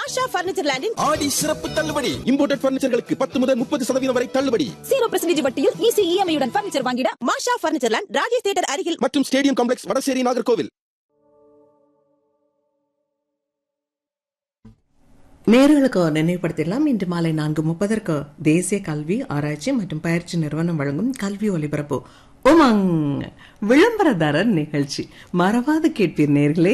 மாஷா furniture லேண்டின் ஆடி சிறப்பு தள்ளுபடி இம்போர்ட்டட் பர்னிச்சர்களுக்கு பத்து முதல் முப்பது சதவீதம் வரை தள்ளுபடி ஜீரோ பர்சன்டேஜ் வட்டியில் ஈஸி இஎம்ஐயுடன் பர்னிச்சர் வாங்கிட Masha furniture land Rajesh theatre அருகில் மற்றும் ஸ்டேடியம் காம்ப்ளெக்ஸ் வடசேரி நாகர்கோவில் நேர்களுக்கு நினைவுபடுத்திடலாம் இன்று மாலை நான்கு முப்பதற்கு தேசிய கல்வி ஆராய்ச்சி மற்றும் பயிற்சி நிறுவனம் வழங்கும் கல்வி ஒலிபரப்பு உமங் விளம்பரதாரர் நிகழ்ச்சி மறவாது கேட்பீர் நேர்களே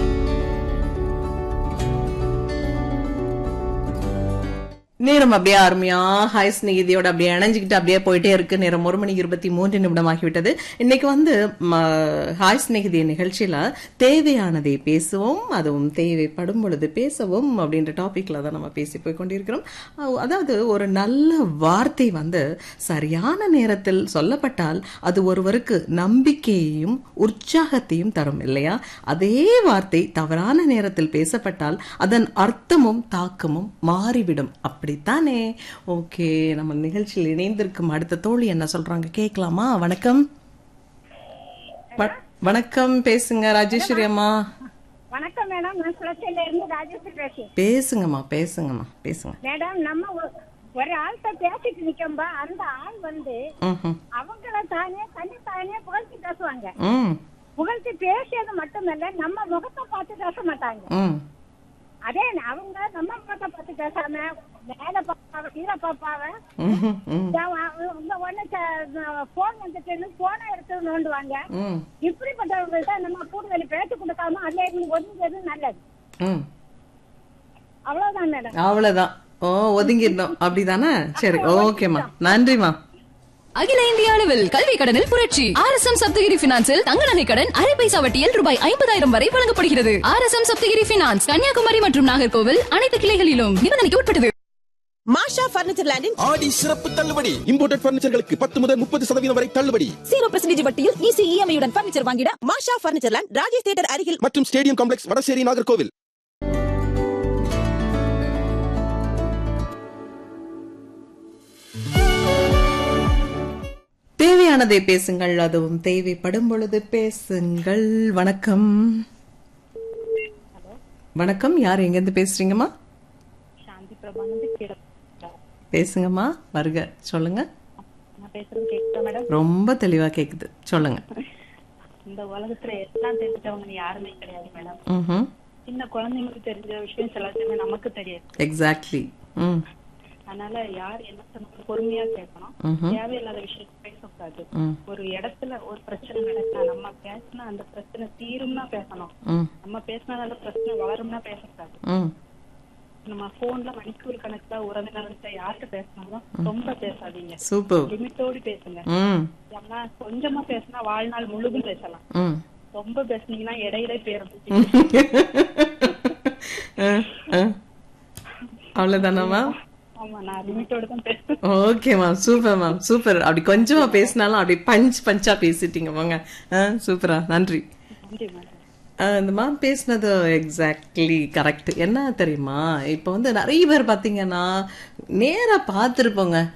நேரம் அப்படியே அருமையா ஹாய் ஸ்நேகிதியோட அப்படியே இணைஞ்சுக்கிட்டு அப்படியே போயிட்டே இருக்கு நேரம் ஒரு மணி இருபத்தி மூன்று நிமிடம் ஆகிவிட்டது இன்னைக்கு வந்து ம, ஹாய் ஸ்நேகிதி நிகழ்ச்சியில தேவையானதை பேசுவோம் அதுவும் தேவைப்படும் பொழுது பேசவும் அப்படின்ற டாபிக்ல தான் நம்ம பேசி போய் கொண்டிருக்கிறோம் அஹ், அதாவது ஒரு நல்ல வார்த்தை வந்து சரியான நேரத்தில் சொல்லப்பட்டால் அது ஒருவருக்கு நம்பிக்கையையும் உற்சாகத்தையும் தரும் இல்லையா அதே வார்த்தை தவறான நேரத்தில் பேசப்பட்டால் அதன் அர்த்தமும் தாக்கமும் மாறிவிடும் அப்படித்தானே ஓகே நம்ம நிகழ்ச்சியில் இணைந்திருக்கும் அடுத்த தோழி என்ன சொல்றாங்க கேட்கலாமா வணக்கம் வ- வணக்கம் பேசுங்க ராஜேஸ்வரி அம்மா வணக்கம் மேடம் நான் சுழற்சியில இருந்து ராஜேஸ்வரி பேசுறேன் பேசுங்கம்மா பேசுங்கம்மா பேசுங்க மேடம் நம்ம ஒரு- ஒரு ஆள்கிட்ட பேசிட்டு நிக்கும்போ அந்த ஆள் வந்து ம்ஹும். அவங்கள தானே தன்னை தானே புகழ்ச்சி பேசுவாங்க ம் புகழ்ச்சி பேசியது மட்டுமல்ல நம்ம முகத்தை பார்த்து பேச மாட்டாங்க ம் அதே அவங்க நம்ம முகத்தை பார்த்து பேசாம மேல பாப்பாவ கீழே பாப்பாவ ம்ஹும். ம் இந்த ஒண்ணு போன் வந்துட்டு போனை எடுத்து நோண்டுவாங்க ம் இப்படிப்பட்டவங்கள்ட்ட நம்ம கூடுதல் பேச்சு கொடுக்காம அதுல இருந்து ஒதுங்கிறது நல்லது ம் அவ்வளவுதான் மேடம் அவ்வளவுதான் ஓ ஒதுங்கிடணும் அப்படிதானே சரி ஓகேம்மா நன்றிம்மா அகில இந்திய அளவில் கல்வி கடனில் புரட்சி ஆர் எஸ் எம் சப்தகிரி பினான்சில் தங்க நகை கடன் அரை பைசா வட்டியில் ரூபாய் ஐம்பதாயிரம் வரை வழங்கப்படுகிறது R S M Sapthagiri finance Kanyakumari மற்றும் நாகர்கோவில் அனைத்து கிளைகளிலும் நிபந்தனைக்கு உட்பட்டது மாஷா பர்னிச்சர் லேண்டின் ஆடி சிறப்பு தள்ளுபடி இம்போர்ட்டட் பர்னிச்சர்களுக்கு பத்து முதல் முப்பது சதவீதம் வரை தள்ளுபடி ஜீரோ பர்சன்டேஜ் வட்டியில் ஈஸி இஎம்ஐயுடன் பர்னிச்சர் வாங்கிட Masha furniture land Rajesh theatre அருகில் மற்றும் ஸ்டேடியம் காம்ப்ளெக்ஸ் வடசேரி நாகர்கோவில் தேவையானதை பேசுங்கள் அதுவும் தேவைப்படும் பொழுது பேசுங்கள் வணக்கம் வணக்கம் யார் எங்கிருந்து பேசுறீங்கம்மா சாந்தி பிரபானந்து கீழே பேசுங்கம்மா வருக சொல்லுங்க நான் பேசுறது கேட்குதா மேடம் ரொம்ப தெளிவா கேக்குது சொல்லுங்க இந்த உலகத்துல எல்லாம் தெரிஞ்சவங்க யாருமே கிடையாது மேடம் ம்ஹும். சின்ன குழந்தைங்களுக்கு தெரிஞ்ச விஷயம் சில சமயம் நமக்கு தெரியாது எக்ஸாக்ட்லி ம் அதனால யார் என்ன சொன்னாலும் பொறுமையா கேட்கணும் ம்ஹும். தேவையில்லாத விஷயம் பேசக்கூடாது ம் ஒரு இடத்துல ஒரு பிரச்சனை நடந்தா நம்ம பேசினா அந்த பிரச்சனை தீரும்னா பேசணும் ம் நம்ம பேசினா அந்த பிரச்சனை வளரும்னா பேசக்கூடாது ம் நம்ம போன்ல மணிக்கூர் கணக்குல உறவினர்கிட்ட யார்கிட்ட பேசினாலும் ரொம்ப பேசாதீங்க சூப்பர் லிமிட்டோடு பேசுங்க ம் ஏன்னா கொஞ்சமா பேசினா வாழ்நாள் முழுதும் பேசலாம் ம் ரொம்ப பேசுனீங்கன்னா இடையில பேரும் அஹ், அஹ். அவ்வளவுதானாமா ஆமா நான் லிமிட்டோட தான் பேசுவேன் okay ma'am super ma'am super அப்படி கொஞ்சமா பேசினாலும் அப்படி பஞ்ச் பஞ்சா பேசிட்டீங்க போங்க சூப்பரா நன்றி நன்றி மேடம் அஹ், இந்த மேம் பேசினது எக்ஸாக்ட்லி கரெக்ட் என்ன தெரியுமா இப்போ வந்து நிறைய பேர் பார்த்தீங்கன்னா நேரா பார்த்துருப்போங்க